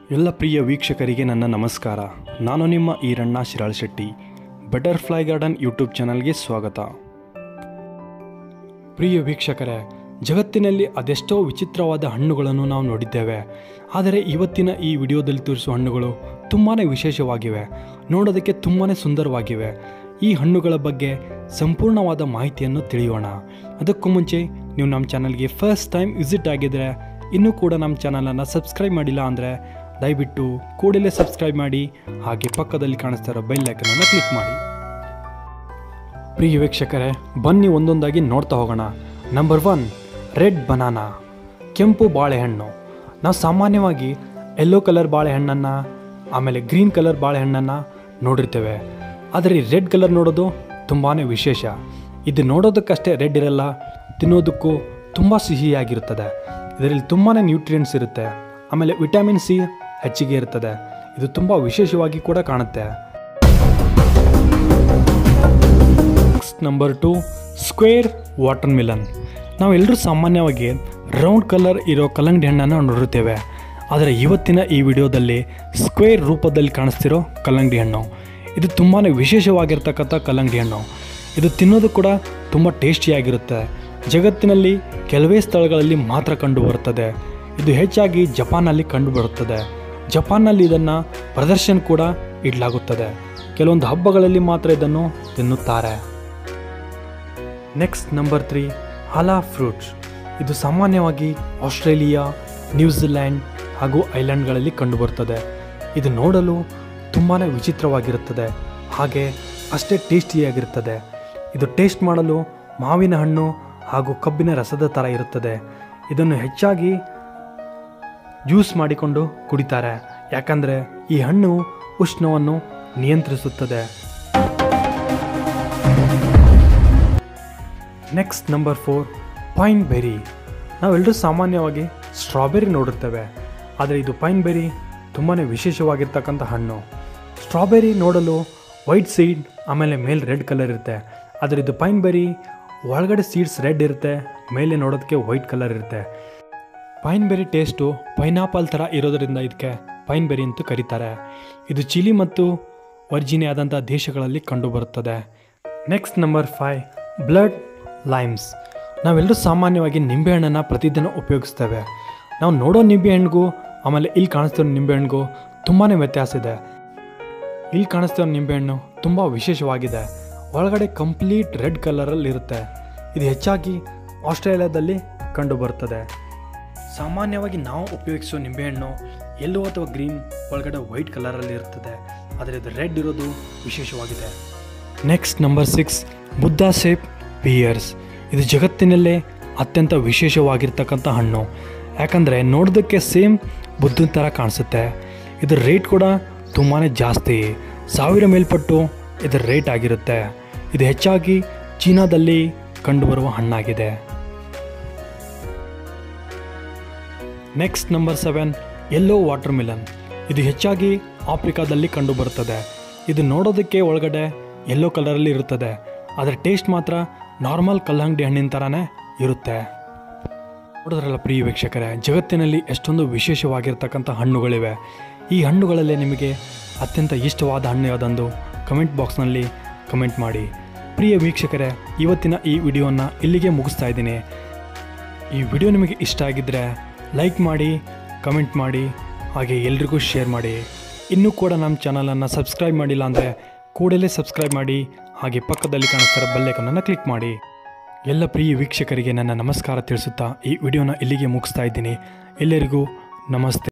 ಎಲ್ಲ ಪ್ರಿಯ ವೀಕ್ಷಕರಿಗೆ ನನ್ನ ನಮಸ್ಕಾರ ನಾನು ನಿಮ್ಮ Eeranna Shiral Shetty butterfly garden YouTube ಚಾನಲ್ಗೆ ಸ್ವಾಗತ ಪ್ರಿಯ ವೀಕ್ಷಕರೇ ಜಗತ್ತಿನಲ್ಲಿ ಅದೆಷ್ಟೋ ವಿಚಿತ್ರವಾದ ಹಣ್ಣುಗಳನ್ನು ನಾವು ನೋಡಿದ್ದೇವೆ ಆದರೆ ಇವತ್ತಿನ ಈ ವಿಡಿಯೋದಲ್ಲಿ ತೋರಿಸುವ ಹಣ್ಣುಗಳು ತುಂಬಾ ವಿಶೇಷವಾಗಿವೆ ನೋಡೋದಕ್ಕೆ ತುಂಬಾ ಸುಂದರವಾಗಿವೆ ಈ ಹಣ್ಣುಗಳ ಬಗ್ಗೆ ಸಂಪೂರ್ಣವಾದ ಮಾಹಿತಿಯನ್ನು ತಿಳಿಯೋಣ ಅದಕ್ಕೂ ಮುಂಚೆ ನೀವು ನಮ್ಮ ಚಾನಲ್ಗೆ ಫಸ್ಟ್ ಟೈಮ್ ವಿಸಿಟ್ ಆಗಿದ್ದರೆ ಇನ್ನೂ ಕೂಡ ನಮ್ಮ ಚಾನಲನ್ನು ಸಬ್ಸ್ಕ್ರೈಬ್ ಮಾಡಿಲ್ಲ ಅಂದರೆ ದಯವಿಟ್ಟು ಕೂಡಲೇ ಸಬ್ಸ್ಕ್ರೈಬ್ ಮಾಡಿ ಹಾಗೆ ಪಕ್ಕದಲ್ಲಿ ಕಾಣಿಸ್ತಾ ಇರೋ ಬೆಲ್ ಐಕನನ್ನು ಕ್ಲಿಕ್ ಮಾಡಿ ಪ್ರಿಯ ವೀಕ್ಷಕರೇ ಬನ್ನಿ ಒಂದೊಂದಾಗಿ ನೋಡ್ತಾ ಹೋಗೋಣ ನಂಬರ್ ಒನ್ ರೆಡ್ ಬನಾನಾ ಕೆಂಪು ಬಾಳೆಹಣ್ಣು ನಾವು ಸಾಮಾನ್ಯವಾಗಿ ಯೆಲ್ಲೋ ಕಲರ್ ಬಾಳೆಹಣ್ಣನ್ನು ಆಮೇಲೆ ಗ್ರೀನ್ ಕಲರ್ ಬಾಳೆಹಣ್ಣನ್ನು ನೋಡಿರ್ತೇವೆ ಆದರೆ ಈ ರೆಡ್ ಕಲರ್ ನೋಡೋದು ತುಂಬಾ ವಿಶೇಷ ಇದು ನೋಡೋದಕ್ಕಷ್ಟೇ ರೆಡ್ ಇರಲ್ಲ ತಿನ್ನೋದಕ್ಕೂ ತುಂಬ ಸಿಹಿಯಾಗಿರುತ್ತದೆ ಇದರಲ್ಲಿ ತುಂಬಾ ನ್ಯೂಟ್ರಿಯೆಂಟ್ಸ್ ಇರುತ್ತೆ ಆಮೇಲೆ ವಿಟಮಿನ್ ಸಿ ಹೆಚ್ಚಿಗೆ ಇರ್ತದೆ ಇದು ತುಂಬ ವಿಶೇಷವಾಗಿ ಕೂಡ ಕಾಣುತ್ತೆ next number two square watermelon ನಾವೆಲ್ಲರೂ ಸಾಮಾನ್ಯವಾಗಿ ರೌಂಡ್ ಕಲರ್ ಇರೋ ಕಲ್ಲಂಗಡಿ ಹಣ್ಣನ್ನು ನೋಡಿರ್ತೇವೆ ಆದರೆ ಇವತ್ತಿನ ಈ ವಿಡಿಯೋದಲ್ಲಿ ಸ್ಕ್ವೇರ್ ರೂಪದಲ್ಲಿ ಕಾಣಿಸ್ತಿರೋ ಕಲ್ಲಂಗಡಿ ಹಣ್ಣು ಇದು ತುಂಬಾ ವಿಶೇಷವಾಗಿರ್ತಕ್ಕಂಥ ಕಲ್ಲಂಗಡಿ ಹಣ್ಣು ಇದು ತಿನ್ನೋದು ಕೂಡ ತುಂಬ ಟೇಸ್ಟಿಯಾಗಿರುತ್ತೆ ಜಗತ್ತಿನಲ್ಲಿ ಕೆಲವೇ ಸ್ಥಳಗಳಲ್ಲಿ ಮಾತ್ರ ಕಂಡುಬರುತ್ತದೆ ಇದು ಹೆಚ್ಚಾಗಿ ಜಪಾನಲ್ಲಿ ಕಂಡುಬರುತ್ತದೆ ಜಪಾನ್ನಲ್ಲಿ ಇದನ್ನು ಪ್ರದರ್ಶನ ಕೂಡ ಇಡಲಾಗುತ್ತದೆ ಕೆಲವೊಂದು ಹಬ್ಬಗಳಲ್ಲಿ ಮಾತ್ರ ಇದನ್ನು ತಿನ್ನುತ್ತಾರೆ next number three hala fruits ಇದು ಸಾಮಾನ್ಯವಾಗಿ ಆಸ್ಟ್ರೇಲಿಯಾ ನ್ಯೂಜಿಲ್ಯಾಂಡ್ ಹಾಗೂ ಐಲ್ಯಾಂಡ್ಗಳಲ್ಲಿ ಕಂಡುಬರುತ್ತದೆ ಇದು ನೋಡಲು ತುಂಬಾ ವಿಚಿತ್ರವಾಗಿರುತ್ತದೆ ಹಾಗೆ ಅಷ್ಟೇ ಟೇಸ್ಟಿಯಾಗಿರುತ್ತದೆ ಇದು ಟೇಸ್ಟ್ ಮಾಡಲು ಮಾವಿನ ಹಣ್ಣು ಹಾಗೂ ಕಬ್ಬಿನ ರಸದ ಥರ ಇರುತ್ತದೆ ಇದನ್ನು ಹೆಚ್ಚಾಗಿ ಜ್ಯೂಸ್ ಮಾಡಿಕೊಂಡು ಕುಡಿತಾರೆ ಯಾಕಂದರೆ ಈ ಹಣ್ಣು ಉಷ್ಣವನ್ನು ನಿಯಂತ್ರಿಸುತ್ತದೆ next number four pine berry ನಾವೆಲ್ಲರೂ ಸಾಮಾನ್ಯವಾಗಿ ಸ್ಟ್ರಾಬೆರಿ ನೋಡಿರ್ತೇವೆ ಆದರೆ ಇದು ಪೈನ್ ಬೆರಿ ತುಂಬಾ ವಿಶೇಷವಾಗಿರ್ತಕ್ಕಂಥ ಹಣ್ಣು ಸ್ಟ್ರಾಬೆರಿ ನೋಡಲು ವೈಟ್ ಸೀಡ್ ಆಮೇಲೆ ಮೇಲೆ ರೆಡ್ ಕಲರ್ ಇರುತ್ತೆ ಆದರೆ ಇದು ಪೈನ್ ಬೆರಿ ಒಳಗಡೆ ಸೀಡ್ಸ್ ರೆಡ್ ಇರುತ್ತೆ ಮೇಲೆ ನೋಡೋದಕ್ಕೆ ವೈಟ್ ಕಲರ್ ಇರುತ್ತೆ ಪೈನ್ ಬೆರಿ ಟೇಸ್ಟು ಪೈನಾಪಲ್ ಥರ ಇರೋದರಿಂದ ಇದಕ್ಕೆ ಪೈನ್ ಬೆರಿ ಅಂತ ಕರೀತಾರೆ ಇದು ಚಿಲಿ ಮತ್ತು ವರ್ಜಿನಿ ಆದಂಥ ದೇಶಗಳಲ್ಲಿ ಕಂಡುಬರುತ್ತದೆ next number five blood limes ನಾವೆಲ್ಲರೂ ಸಾಮಾನ್ಯವಾಗಿ ನಿಂಬೆಹಣ್ಣನ್ನು ಪ್ರತಿದಿನ ಉಪಯೋಗಿಸ್ತೇವೆ ನಾವು ನೋಡೋ ನಿಂಬೆಹಣ್ಣಿಗೂ ಆಮೇಲೆ ಇಲ್ಲಿ ಕಾಣಿಸ್ತಿರೋ ನಿಂಬೆಹಣ್ಣಿಗೂ ತುಂಬಾ ವ್ಯತ್ಯಾಸ ಇದೆ ಇಲ್ಲಿ ಕಾಣಿಸ್ತಿರೋ ನಿಂಬೆಹಣ್ಣು ತುಂಬ ವಿಶೇಷವಾಗಿದೆ ಒಳಗಡೆ ಕಂಪ್ಲೀಟ್ ರೆಡ್ ಕಲರಲ್ಲಿ ಇರುತ್ತೆ ಇದು ಹೆಚ್ಚಾಗಿ ಆಸ್ಟ್ರೇಲಿಯಾದಲ್ಲಿ ಕಂಡುಬರುತ್ತದೆ ಸಾಮಾನ್ಯವಾಗಿ ನಾವು ಉಪಯೋಗಿಸೋ ನಿಂಬೆಹಣ್ಣು ಎಲ್ಲೋ ಅಥವಾ ಗ್ರೀನ್ ಒಳಗಡೆ ವೈಟ್ ಕಲರಲ್ಲಿ ಇರ್ತದೆ ಆದರೆ ಇದು ರೆಡ್ ಇರೋದು ವಿಶೇಷವಾಗಿದೆ next number six Buddha shape pears ಇದು ಜಗತ್ತಿನಲ್ಲೇ ಅತ್ಯಂತ ವಿಶೇಷವಾಗಿರ್ತಕ್ಕಂಥ ಹಣ್ಣು ಯಾಕಂದರೆ ನೋಡೋದಕ್ಕೆ ಸೇಮ್ ಬುದ್ಧನ ಥರ ಕಾಣಿಸುತ್ತೆ ಇದರ ರೇಟ್ ಕೂಡ ತುಂಬಾ ಜಾಸ್ತಿ ಸಾವಿರ ಮೇಲ್ಪಟ್ಟು ಇದರ ರೇಟ್ ಆಗಿರುತ್ತೆ ಇದು ಹೆಚ್ಚಾಗಿ ಚೀನಾದಲ್ಲಿ ಕಂಡುಬರುವ ಹಣ್ಣಾಗಿದೆ next number seven yellow watermelon ಇದು ಹೆಚ್ಚಾಗಿ ಆಫ್ರಿಕಾದಲ್ಲಿ ಕಂಡುಬರುತ್ತದೆ ಇದು ನೋಡೋದಕ್ಕೆ ಒಳಗಡೆ ಯೆಲ್ಲೋ ಕಲರಲ್ಲಿ ಇರುತ್ತದೆ ಆದರೆ ಟೇಸ್ಟ್ ಮಾತ್ರ ನಾರ್ಮಲ್ ಕಲ್ಲಂಗಡಿ ಹಣ್ಣಿನ ಥರನೇ ಇರುತ್ತೆ ನೋಡಿದ್ರಲ್ಲ ಪ್ರಿಯ ವೀಕ್ಷಕರೇ ಜಗತ್ತಿನಲ್ಲಿ ಎಷ್ಟೊಂದು ವಿಶೇಷವಾಗಿರ್ತಕ್ಕಂಥ ಹಣ್ಣುಗಳಿವೆ ಈ ಹಣ್ಣುಗಳಲ್ಲಿ ನಿಮಗೆ ಅತ್ಯಂತ ಇಷ್ಟವಾದ ಹಣ್ಣು ಯಾವುದೊಂದು ಕಮೆಂಟ್ ಬಾಕ್ಸ್ನಲ್ಲಿ ಕಮೆಂಟ್ ಮಾಡಿ ಪ್ರಿಯ ವೀಕ್ಷಕರೇ ಇವತ್ತಿನ ಈ ವಿಡಿಯೋನ ಇಲ್ಲಿಗೆ ಮುಗಿಸ್ತಾ ಇದ್ದೀನಿ ಈ ವಿಡಿಯೋ ನಿಮಗೆ ಇಷ್ಟ ಆಗಿದ್ದರೆ ಲೈಕ್ ಮಾಡಿ ಕಮೆಂಟ್ ಮಾಡಿ ಹಾಗೆ ಎಲ್ರಿಗೂ ಶೇರ್ ಮಾಡಿ ಇನ್ನೂ ಕೂಡ ನಮ್ಮ ಚಾನಲನ್ನು ಸಬ್ಸ್ಕ್ರೈಬ್ ಮಾಡಿಲ್ಲ ಅಂದರೆ ಕೂಡಲೇ ಸಬ್ಸ್ಕ್ರೈಬ್ ಮಾಡಿ ಹಾಗೆ ಪಕ್ಕದಲ್ಲಿ ಕಾಣಿಸ್ತಿರೋ ಬೆಲ್ಲೈಕನನ್ನು ಕ್ಲಿಕ್ ಮಾಡಿ ಎಲ್ಲ ಪ್ರಿಯ ವೀಕ್ಷಕರಿಗೆ ನನ್ನ ನಮಸ್ಕಾರ ತಿಳಿಸುತ್ತಾ ಈ ವಿಡಿಯೋನ ಇಲ್ಲಿಗೆ ಮುಗಿಸ್ತಾ ಇದ್ದೀನಿ ಎಲ್ಲರಿಗೂ ನಮಸ್ತೆ